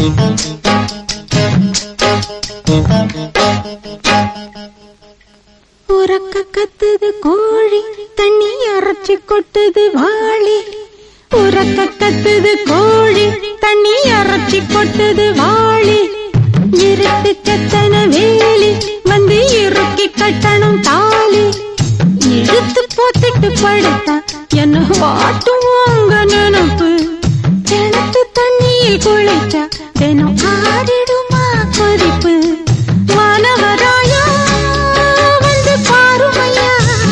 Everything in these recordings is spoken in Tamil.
உறக்க கத்துது கோழி தண்ணி அரைச்சி கொட்டுது வாளி உறக்க கத்துது கோழி தண்ணி அரைச்சி கொட்டுது வாளி இருட்டு கத்தன வேலி வந்து இறுக்கி கட்டணும் தாலி இழுத்து போத்திட்டு படுத்தா என்ன வாட்டுவாங்க நினப்பு கிணத்து தண்ணியில் குளிச்சா தினம் ஆறிடுமா கொதிப்பு மாணவராயா வந்து பாருமையா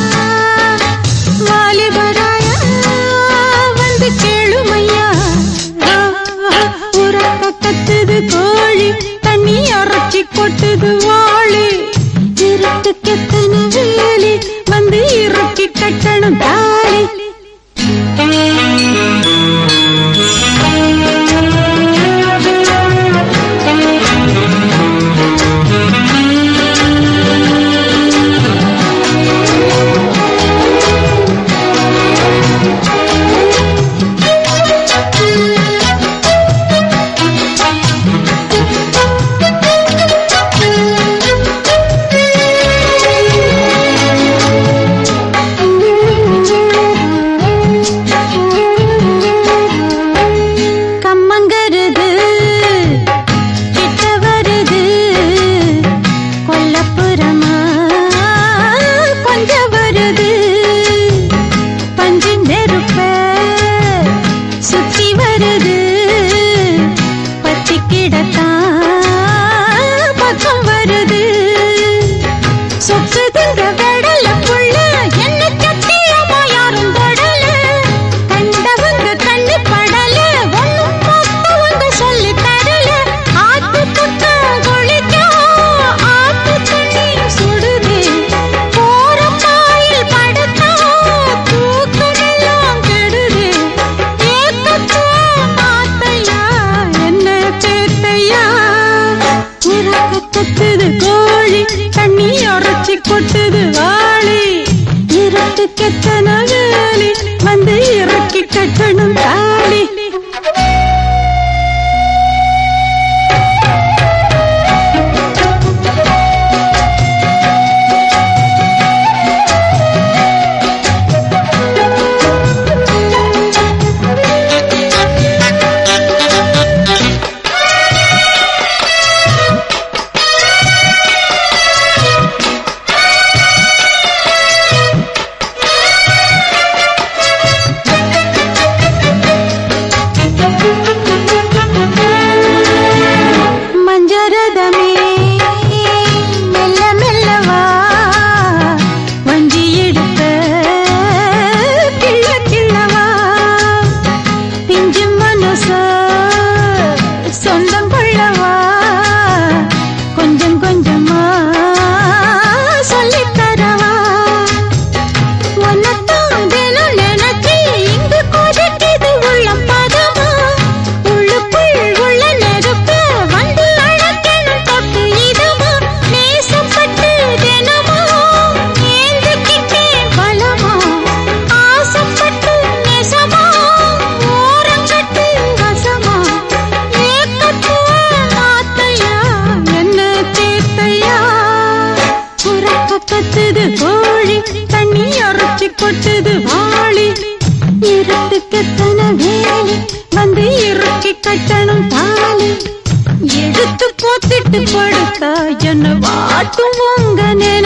வாலிபராயா வந்து கேளுமையா உறக்க கத்துது கோழி தண்ணி அரைச்சி கொட்டுது வாளி இருட்டு கெத்தன வேலி வந்து இறுக்கி கட்டணும் தாலி கம்மங்கருது கிட்ட வருது கொல்லப்புறமா கொஞ்ச வருது பஞ்சு நெருப்ப சுத்தி வருது பத்தி கிடத்தான் பக்கம் வருது சொக்குதுங்க வெடல புள்ள என்ன சத்தியமா யாரும் தொடல கண்டவங்க கண்ணு படல ஒண்ணும் பார்த்தவங்க சொல்லி தரல ஆத்து பக்கம் குளிக்கும் ஆத்து தண்ணி சுடுது போற பாயில் படுத்தா தூக்கமெல்லாம் கெடுது ஏக்கத்தோ மாத்தையா என்ன சேத்தையா உறக்க கத்துது கோழி தண்ணி உரைச்சி கொட்டுது வாளி இருட்டு கெத்தன வேலி வந்து இறக்கி கட்டணும் தாலி மஞ்சரதமே மெல்ல மெல்லவா வஞ்சி எடுத்த கிள்ள கிள்ளவா பிஞ்சு மனச சொந்தம் கொள்ளவா கொஞ்சம் கொஞ்சமா சொல்லித் தரவா உன்னைத்தான் தினம் நினைச்சு இங்கு கொதிக்குது உள்ளம் பதமா. உள்ளுக்குள் உள்ள நெருப்பு வந்து அணைக்கணும் தொட்டு இதமா. நேசப்பட்டு தினமும் ஏந்திக்கிட்டேன் பலமா. ஆசைப்பட்டு நெசமா, ஓரங்கட்டு வசமா. ஏக்கத்துவ மாத்தையா, என்ன தேத்தையா உறக்க கத்துது கோழி தண்ணி அரைச்சி கொட்டுது வாளி இருட்டு கெத்தன வேலி வந்து இறுக்கி கட்டணும் தாலி எடுத்து போத்திட்டு படுத்தா என்ன வாட்டும் உங்க நினை